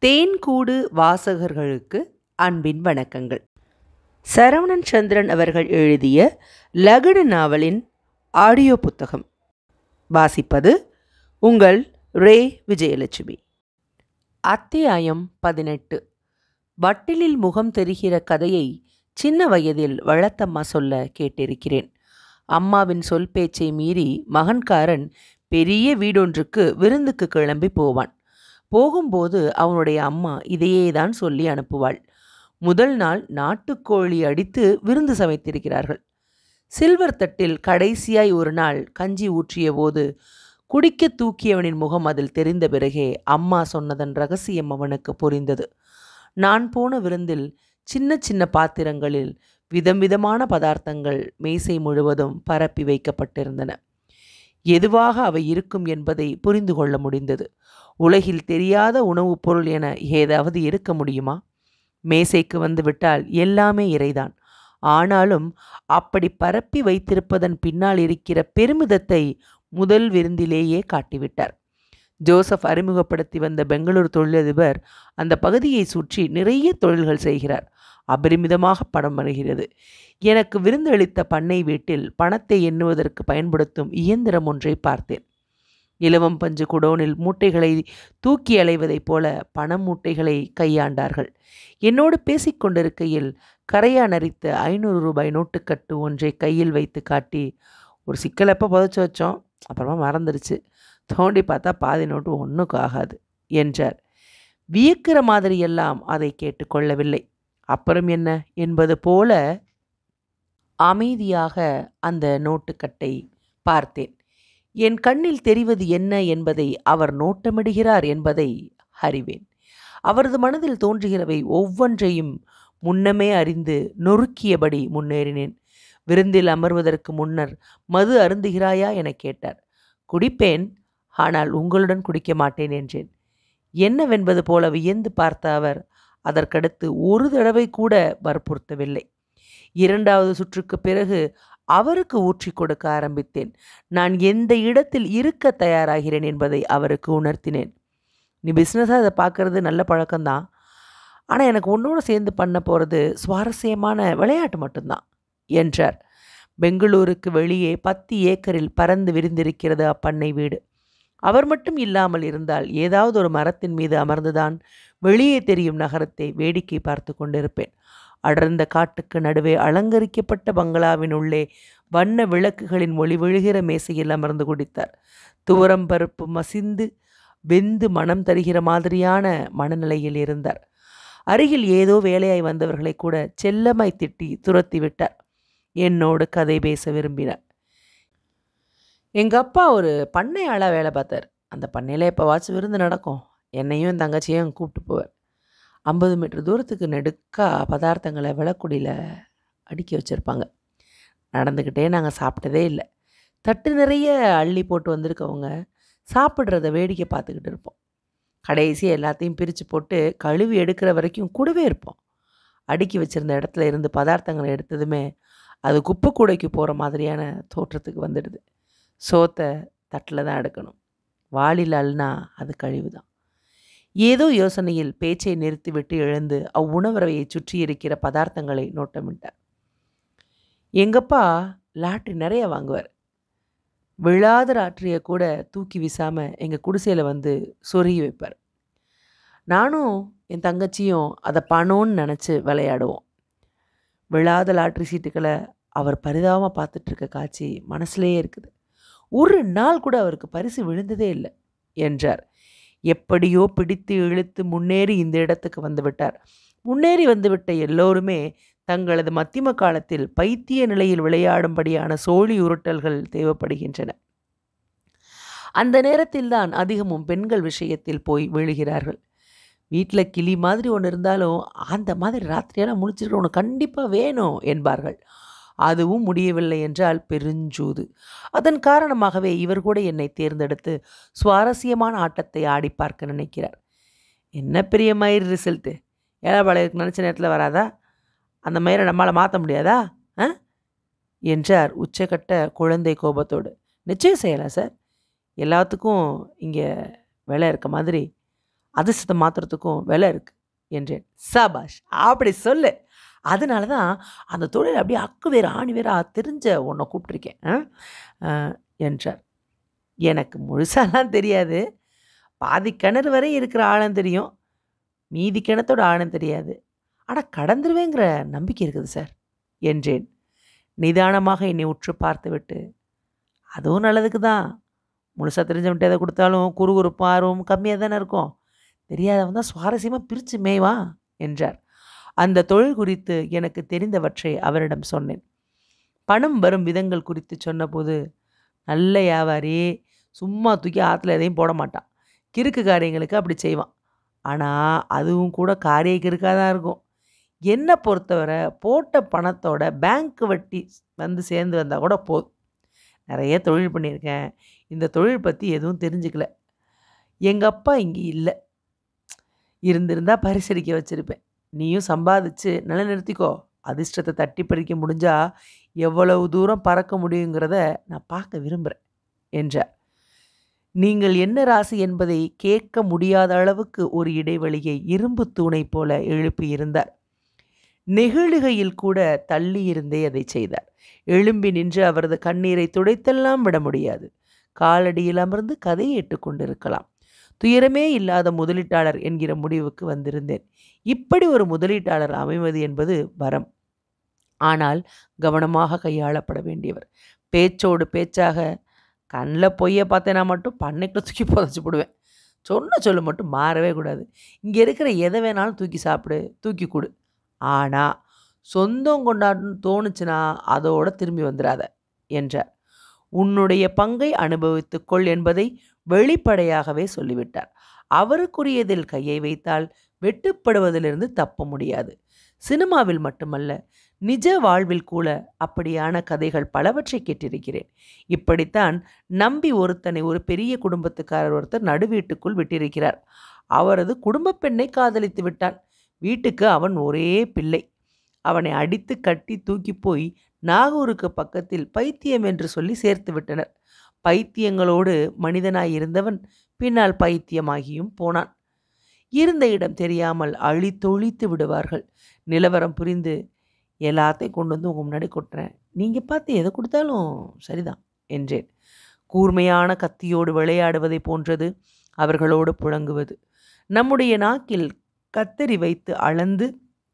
தேன்கூடு வாசகர்களுக்கு அன்பின் வணக்கங்கள் சரவணன் சந்திரன் அவர்கள் எழுதிய லகுடு நாவலின் ஆடியோ புத்தகம் வாசிப்பது உங்கள் ரே விஜயலட்சுமி அத்தியாயம் பதினெட்டு வட்டிலில் முகம் தெரிகிற கதையை சின்ன வயதில் வளத்தம்மா சொல்ல கேட்டிருக்கிறேன் அம்மாவின் சொல் பேச்சை மீறி மகன்காரன் பெரிய வீடொன்றுக்கு விருந்துக்கு கிளம்பி போவான் போகும்போது அவனுடைய அம்மா இதையே தான் சொல்லி அனுப்புவாள் முதல் நாள் நாட்டுக்கோழி அடித்து விருந்து சமைத்திருக்கிறார்கள் சில்வர் தட்டில் கடைசியாய் ஒரு நாள் கஞ்சி ஊற்றிய போது குடிக்க தூக்கியவனின் முகம் அதில் தெரிந்த பிறகே அம்மா சொன்னதன் ரகசியம் அவனுக்கு புரிந்தது நான் போன விருந்தில் சின்ன சின்ன பாத்திரங்களில் விதம் விதமான பதார்த்தங்கள் மேசை முழுவதும் பரப்பி வைக்கப்பட்டிருந்தன எதுவாக அவை இருக்கும் என்பதை புரிந்து கொள்ள முடிந்தது உலகில் தெரியாத உணவுப் பொருள் என ஏதாவது இருக்க முடியுமா மேசைக்கு வந்து விட்டால் எல்லாமே இறைதான் ஆனாலும் அப்படி பரப்பி வைத்திருப்பதன் பின்னால் இருக்கிற பெருமிதத்தை முதல் விருந்திலேயே காட்டிவிட்டார் ஜோசப் அறிமுகப்படுத்தி வந்த பெங்களூர் தொழிலதிபர் அந்த பகுதியை சுற்றி நிறைய தொழில்கள் செய்கிறார் அபரிமிதமாக பணம் வருகிறது எனக்கு விருந்தளித்த பண்ணை வீட்டில் பணத்தை எண்ணுவதற்கு பயன்படுத்தும் இயந்திரம் ஒன்றை பார்த்தேன் இலவம் பஞ்சு குடோனில் மூட்டைகளை தூக்கி அலைவதைப் போல பண மூட்டைகளை கையாண்டார்கள் என்னோடு பேசிக்கொண்டிருக்கையில் கரையா நரித்த ஐநூறு ரூபாய் நோட்டுக்கட்டு ஒன்றை கையில் வைத்து காட்டி ஒரு சிக்கலப்போ புதைச்சி வச்சோம் அப்புறமா மறந்துடுச்சு தோண்டி பார்த்தா பாதி நோட்டு ஒன்றுக்கு ஆகாது என்றார் வியக்கிற மாதிரியெல்லாம் அதை கேட்டுக்கொள்ளவில்லை அப்புறம் என்ன என்பது போல அமைதியாக அந்த நோட்டுக்கட்டை பார்த்தேன் என் கண்ணில் தெரிவது என்ன என்பதை அவர் நோட்டமிடுகிறார் என்பதை அறிவேன் அவரது மனதில் தோன்றுகிறவை ஒவ்வொன்றையும் முன்னமே அறிந்து நொறுக்கியபடி முன்னேறினேன் விருந்தில் அமர்வதற்கு முன்னர் மது அருந்துகிறாயா என கேட்டார் குடிப்பேன் ஆனால் உங்களுடன் குடிக்க மாட்டேன் என்றேன் என்னவென்பது போல வியந்து பார்த்த அவர் அதற்கடுத்து ஒரு தடவை கூட வற்புறுத்தவில்லை இரண்டாவது சுற்றுக்கு பிறகு அவருக்கு ஊற்றி கொடுக்க ஆரம்பித்தேன் நான் எந்த இடத்தில் இருக்க தயாராகிறேன் என்பதை அவருக்கு உணர்த்தினேன் நீ பிஸ்னஸாக அதை பார்க்குறது நல்ல பழக்கம்தான் ஆனால் எனக்கு உன்னோட சேர்ந்து பண்ண போகிறது சுவாரஸ்யமான விளையாட்டு மட்டும்தான் என்றார் பெங்களூருக்கு வெளியே பத்து ஏக்கரில் பறந்து விரிந்திருக்கிறது அப்பண்ணை வீடு அவர் மட்டும் இல்லாமல் இருந்தால் ஏதாவது ஒரு மரத்தின் மீது அமர்ந்துதான் வெளியே தெரியும் நகரத்தை வேடிக்கை பார்த்து கொண்டிருப்பேன் அடர்ந்த காட்டுக்கு நடுவே அலங்கரிக்கப்பட்ட பங்களாவின் உள்ளே வண்ண விளக்குகளின் ஒளி விழுகிற மேசையில் அமர்ந்து குடித்தார் துவரம் பருப்பு மசிந்து வெந்து மனம் தருகிற மாதிரியான மனநிலையில் இருந்தார் அருகில் ஏதோ வேலையாய் வந்தவர்களை கூட செல்லமாய் திட்டி துரத்தி விட்டார் என்னோடு கதை பேச விரும்பினார் எங்கள் அப்பா ஒரு பண்ணை ஆளாக வேலை பார்த்தார் அந்த பண்ணையில் எப்போவாச்சும் விருந்து நடக்கும் என்னையும் என் தங்கச்சியும் கூப்பிட்டு போவார் ஐம்பது மீட்டர் தூரத்துக்கு நெடுக்கா பதார்த்தங்களை விளக்குடியில் அடுக்கி வச்சுருப்பாங்க நடந்துக்கிட்டே நாங்கள் சாப்பிட்டதே இல்லை தட்டு நிறைய அள்ளி போட்டு வந்திருக்கவங்க சாப்பிட்றத வேடிக்கை பார்த்துக்கிட்டு இருப்போம் கடைசியாக எல்லாத்தையும் பிரித்து போட்டு கழுவி எடுக்கிற வரைக்கும் கூடவே இருப்போம் அடுக்கி வச்சுருந்த இடத்துல இருந்து பதார்த்தங்களை எடுத்ததுமே அது குப்பை கூடைக்கு போகிற மாதிரியான தோற்றத்துக்கு வந்துடுது சோத்தை தட்டில் தான் எடுக்கணும் வாளில் அல்னா அது கழிவு தான் ஏதோ யோசனையில் பேச்சை நிறுத்திவிட்டு எழுந்து அவ்வுணவரவையை சுற்றி இருக்கிற பதார்த்தங்களை நோட்டமிட்டார் எங்கப்பா லாட்ரி நிறைய வாங்குவார் விழாத லாட்ரியை கூட தூக்கி வீசாமல் எங்கள் குடிசையில் வந்து சொருகி வைப்பார் நானும் என் தங்கச்சியும் அதை பணம்னு நினச்சி விளையாடுவோம் விழாத லாட்ரி சீட்டுக்களை அவர் பரிதாபமாக பார்த்துட்ருக்க காட்சி மனசுலேயே இருக்குது ஒரு நாள் கூட அவருக்கு பரிசு விழுந்ததே இல்லை என்றார் எப்படியோ பிடித்து இழுத்து முன்னேறி இந்த இடத்துக்கு வந்துவிட்டார் முன்னேறி வந்துவிட்ட எல்லோருமே தங்களது மத்திம காலத்தில் பைத்திய நிலையில் விளையாடும்படியான சோழி உருட்டல்கள் தேவைப்படுகின்றன அந்த நேரத்தில்தான் அதிகமும் பெண்கள் விஷயத்தில் போய் விழுகிறார்கள் வீட்டில் கிளி மாதிரி ஒன்று இருந்தாலும் அந்த மாதிரி ராத்திரியெல்லாம் முடிச்சிருக்க ஒன்று கண்டிப்பாக வேணும் என்பார்கள் அதுவும் முடியவில்லை என்றால் பெருஞ்சூது அதன் காரணமாகவே இவர் கூட என்னை தேர்ந்தெடுத்து சுவாரஸ்யமான ஆட்டத்தை ஆடி பார்க்க நினைக்கிறார் என்ன பெரிய மயிர் ரிசல்ட்டு ஏழாபாளையருக்கு நினச்ச நேரத்தில் வராதா அந்த மயிரை நம்மளால் மாற்ற முடியாதா ஆ என்றார் உச்சக்கட்ட குழந்தை கோபத்தோடு நிச்சயம் செய்யலாம் சார் எல்லாத்துக்கும் இங்கே வேலை இருக்க மாதிரி அதிர்ஷ்டத்தை மாற்றுறதுக்கும் விலை இருக்குது என்றேன் சபாஷ் அப்படி சொல்லு அதனால தான் அந்த தொழில் அப்படியே அக்கு வேறு ஆணி வேறா தெரிஞ்ச உன்னை கூப்பிட்ருக்கேன் ஆ? ஆ, என்றார் எனக்கு முழுசாலாம் தெரியாது பாதி கிணறு வரை இருக்கிற ஆழம் தெரியும் மீதி கிணத்தோட ஆழம் தெரியாது ஆனால் கடந்துருவேங்கிற நம்பிக்கை இருக்குது சார் என்றேன் நிதானமாக என்னை உற்று பார்த்துவிட்டு அதுவும் நல்லதுக்கு தான் முழுசாக தெரிஞ்சவன்ட்டு எதை கொடுத்தாலும் குறுகுறுப்பும் ஆர்வமும் கம்மியாக தானே இருக்கும் தெரியாதவன் தான் சுவாரஸ்யமாக பிரித்து மேய்வா என்றார் அந்த தொழில் குறித்து எனக்கு தெரிந்தவற்றை அவரிடம் சொன்னேன் பணம் வரும் விதங்கள் குறித்து சொன்னபோது நல்ல வியாபாரி சும்மா தூக்கி ஆற்றுல எதையும் போட மாட்டான் கிறுக்கு காரியங்களுக்கு அப்படி செய்வான் ஆனால் அதுவும் கூட காரிய கிறுக்காக தான் இருக்கும் என்னை பொறுத்தவரை போட்ட பணத்தோட பேங்க் வட்டி வந்து சேர்ந்து வந்தால் கூட போதும் நிறைய தொழில் பண்ணியிருக்கேன் இந்த தொழில் பற்றி எதுவும் தெரிஞ்சுக்கல எங்கள் அப்பா இங்கே இல்லை இருந்திருந்தா பரிசளிக்க வச்சுருப்பேன் நீயும் சம்பாதிச்சு நிலைநிறுத்திக்கோ அதிர்ஷ்டத்தை தட்டி பறிக்க முடிஞ்சா எவ்வளவு தூரம் பறக்க முடியுங்கிறத நான் பார்க்க விரும்புகிறேன் என்றார் நீங்கள் என்ன ராசி என்பதை கேட்க முடியாத அளவுக்கு ஒரு இடைவெளியை இரும்பு தூணை போல எழுப்பியிருந்தார் நெகிழுகையில் கூட தள்ளியிருந்தே அதை செய்தார் எழும்பி நின்று அவரது கண்ணீரை துடைத்தெல்லாம் விட முடியாது காலடியில் அமர்ந்து கதையை கொண்டிருக்கலாம் துயரமே இல்லாத முதலீட்டாளர் என்கிற முடிவுக்கு வந்திருந்தேன் இப்படி ஒரு முதலீட்டாளர் அமைவது என்பது வரம் ஆனால் கவனமாக கையாளப்பட வேண்டியவர் பேச்சோடு பேச்சாக கண்ணில் பொய்யை பார்த்தேன்னா மட்டும் பண்ணைக்குள்ள தூக்கி புதைச்சி போடுவேன் சொன்ன சொல்லு மட்டும் மாறவே கூடாது இங்கே இருக்கிற எதை வேணாலும் தூக்கி சாப்பிடு தூக்கி கொடு ஆனால் சொந்தம் கொண்டாடணும்னு தோணுச்சுன்னா அதோட திரும்பி வந்துடாத என்றார் உன்னுடைய பங்கை அனுபவித்துக்கொள் என்பதை வெளிப்படையாகவே சொல்லிவிட்டார் அவருக்குரியதில் கையை வைத்தால் வெட்டுப்படுவதிலிருந்து தப்ப முடியாது சினிமாவில் மட்டுமல்ல நிஜ வாழ்வில் கூட அப்படியான கதைகள் பலவற்றை கேட்டிருக்கிறேன் இப்படித்தான் நம்பி ஒருத்தனை ஒரு பெரிய குடும்பத்துக்காரர் ஒருத்தர் நடுவீட்டுக்குள் விட்டிருக்கிறார் அவரது குடும்ப பெண்ணை காதலித்து விட்டான் வீட்டுக்கு அவன் ஒரே பிள்ளை அவனை அடித்து கட்டி தூக்கி போய் நாகூருக்கு பக்கத்தில் பைத்தியம் என்று சொல்லி சேர்த்து விட்டனர் பைத்தியங்களோடு மனிதனாய் இருந்தவன் பின்னால் பைத்தியமாகியும் போனான் இருந்த இடம் தெரியாமல் அழித்தொழித்து விடுவார்கள் நிலவரம் புரிந்து எல்லாத்தையும் கொண்டு வந்து உங்கள் முன்னாடி கொட்டுறேன் நீங்கள் பார்த்து எதை கொடுத்தாலும் சரிதான் என்றேன் கூர்மையான கத்தியோடு விளையாடுவதை போன்றது அவர்களோடு புழங்குவது நம்முடைய நாக்கில் கத்தரி வைத்து அளந்து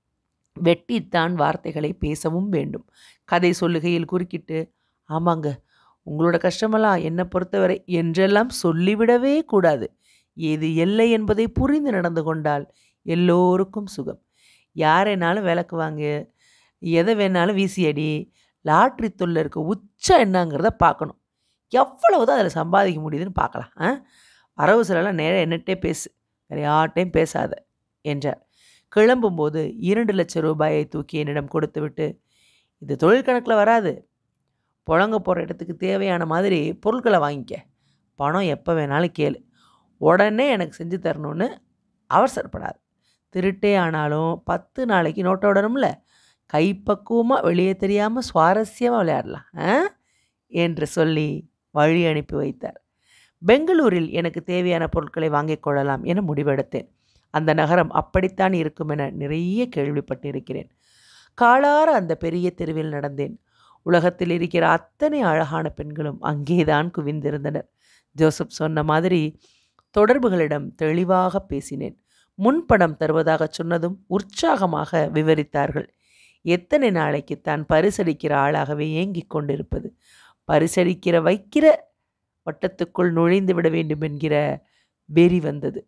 வெட்டித்தான் வார்த்தைகளை பேசவும் வேண்டும் கதை சொல்லுகையில் குறுக்கிட்டு ஆமாங்க உங்களோட கஷ்டமெல்லாம் என்னை பொறுத்தவரை என்றெல்லாம் சொல்லிவிடவே கூடாது ஏது எல்லை என்பதை புரிந்து நடந்து கொண்டால் எல்லோருக்கும் சுகம் யாரைனாலும் விளக்குவாங்க எதை வேணாலும் வீசி அடி லாட்ரி தொல்லை இருக்க உச்சம் என்னங்கிறத பார்க்கணும் எவ்வளவுதான் அதில் சம்பாதிக்க முடியுதுன்னு பார்க்கலாம் ஆ வரவு செலவெல்லாம் நேராக என்னட்டே பேசு வேறு யார்ட்டையும் பேசாத என்றார் கிளம்பும்போது இரண்டு லட்சம் ரூபாயை தூக்கி என்னிடம் கொடுத்துவிட்டு இது தொழில் கணக்கில் வராது புழங்க போகிற இடத்துக்கு தேவையான மாதிரி பொருட்களை வாங்கிக்க பணம் எப்போ வேணாலும் கேளு உடனே எனக்கு செஞ்சு தரணும்னு அவசரப்படாது திருட்டே ஆனாலும் பத்து நாளைக்கு நோட்டை விடணும்ல கைப்பக்குவமாக வெளியே தெரியாமல் சுவாரஸ்யமாக விளையாடலாம் ஆ என்று சொல்லி வழி அனுப்பி வைத்தார் பெங்களூரில் எனக்கு தேவையான பொருட்களை வாங்கிக் கொள்ளலாம் என முடிவெடுத்தேன் அந்த நகரம் அப்படித்தான் இருக்கும் என நிறைய கேள்விப்பட்டிருக்கிறேன் காலார அந்த பெரிய தெருவில் நடந்தேன் உலகத்தில் இருக்கிற அத்தனை அழகான பெண்களும் அங்கேதான் குவிந்திருந்தனர் ஜோசப் சொன்ன மாதிரி தொடர்புகளிடம் தெளிவாக பேசினேன் முன்பணம் தருவதாக சொன்னதும் உற்சாகமாக விவரித்தார்கள் எத்தனை நாளைக்கு தான் பரிசளிக்கிற ஆளாகவே ஏங்கிக் கொண்டிருப்பது பரிசளிக்கிற வைக்கிற வட்டத்துக்குள் நுழைந்து விட வேண்டும் என்கிற வெறி வந்தது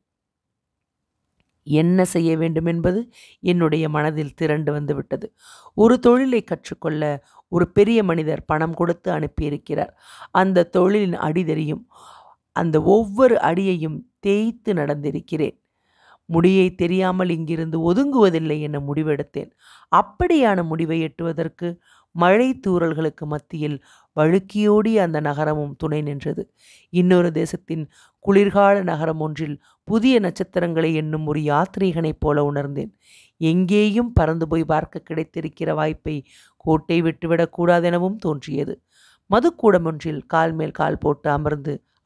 என்ன செய்ய வேண்டும் என்பது என்னுடைய மனதில் திரண்டு வந்து விட்டது ஒரு தொழிலை கற்றுக்கொள்ள ஒரு பெரிய மனிதர் பணம் கொடுத்து அனுப்பியிருக்கிறார் அந்த தொழிலின் அடி தெரியும் அந்த ஒவ்வொரு அடியையும் தேய்த்து நடந்திருக்கிறேன் முடியை தெரியாமல் இங்கிருந்து ஒதுங்குவதில்லை என முடிவெடுத்தேன் அப்படியான முடிவை எட்டுவதற்கு மழை தூறல்களுக்கு மத்தியில் வழுக்கியோடிய அந்த நகரமும் துணை நின்றது இன்னொரு தேசத்தின் குளிர்கால நகரம் ஒன்றில் புதிய நட்சத்திரங்களை எண்ணும் ஒரு யாத்ரீகனைப் போல உணர்ந்தேன் எங்கேயும் பறந்து போய் பார்க்க கிடைத்திருக்கிற வாய்ப்பை கோட்டை விட்டுவிடக்கூடாதெனவும் தோன்றியது மதுக்கூடம் ஒன்றில் கால் மேல் கால் போட்டு அமர்ந்து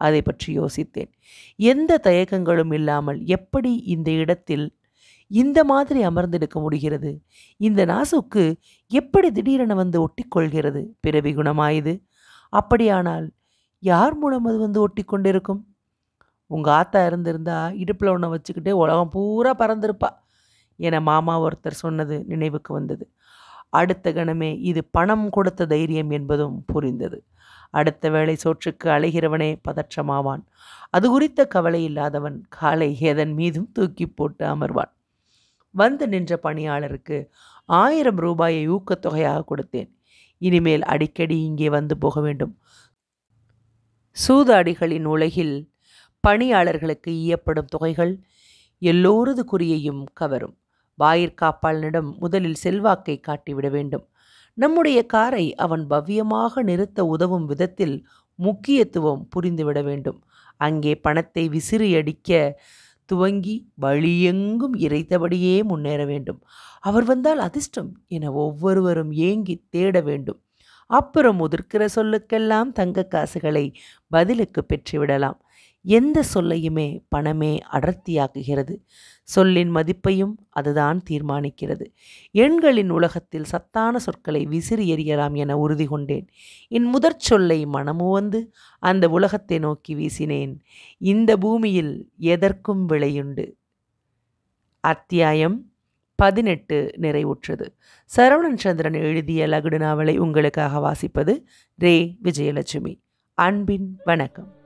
அதை பற்றி யோசித்தேன் எந்த தயக்கங்களும் இல்லாமல் எப்படி இந்த இடத்தில் இந்த மாதிரி அமர்ந்திருக்க முடிகிறது இந்த நாசுக்கு எப்படி திடீரென வந்து ஒட்டிக்கொள்கிறது பிறவி குணமாயுது அப்படியானால் யார் மூலம் அது வந்து ஒட்டி கொண்டிருக்கும் உங்கள் ஆத்தா இருந்திருந்தா இடுப்பில் ஒன்றை வச்சுக்கிட்டே உலகம் பூரா பறந்திருப்பா என மாமா ஒருத்தர் சொன்னது நினைவுக்கு வந்தது அடுத்த கணமே இது பணம் கொடுத்த தைரியம் என்பதும் புரிந்தது அடுத்த வேளை சோற்றுக்கு அலைகிறவனே பதற்றமாவான் அது குறித்த கவலை இல்லாதவன் காலை எதன் மீதும் தூக்கி போட்டு அமர்வான் வந்து நின்ற பணியாளருக்கு ஆயிரம் ரூபாயை ஊக்கத்தொகையாக கொடுத்தேன் இனிமேல் அடிக்கடி இங்கே வந்து போக வேண்டும் சூதாடிகளின் உலகில் பணியாளர்களுக்கு ஈயப்படும் தொகைகள் எல்லோரது குறியையும் கவரும் வாயிற்காப்பாளனிடம் முதலில் செல்வாக்கை காட்டிவிட வேண்டும் நம்முடைய காரை அவன் பவ்யமாக நிறுத்த உதவும் விதத்தில் முக்கியத்துவம் புரிந்துவிட வேண்டும் அங்கே பணத்தை விசிறியடிக்க துவங்கி வழியெங்கும் இறைத்தபடியே முன்னேற வேண்டும் அவர் வந்தால் அதிர்ஷ்டம் என ஒவ்வொருவரும் ஏங்கி தேட வேண்டும் அப்புறம் உதிர்க்கிற சொல்லுக்கெல்லாம் தங்க காசுகளை பதிலுக்கு பெற்றுவிடலாம் எந்த சொல்லையுமே பணமே அடர்த்தியாக்குகிறது சொல்லின் மதிப்பையும் அதுதான் தீர்மானிக்கிறது எண்களின் உலகத்தில் சத்தான சொற்களை விசிறி எறியலாம் என உறுதி கொண்டேன் என் முதற் சொல்லை மனமுவந்து அந்த உலகத்தை நோக்கி வீசினேன் இந்த பூமியில் எதற்கும் விலையுண்டு அத்தியாயம் பதினெட்டு நிறைவுற்றது சரவணன் சந்திரன் எழுதிய லகுடு நாவலை உங்களுக்காக வாசிப்பது ரே விஜயலட்சுமி அன்பின் வணக்கம்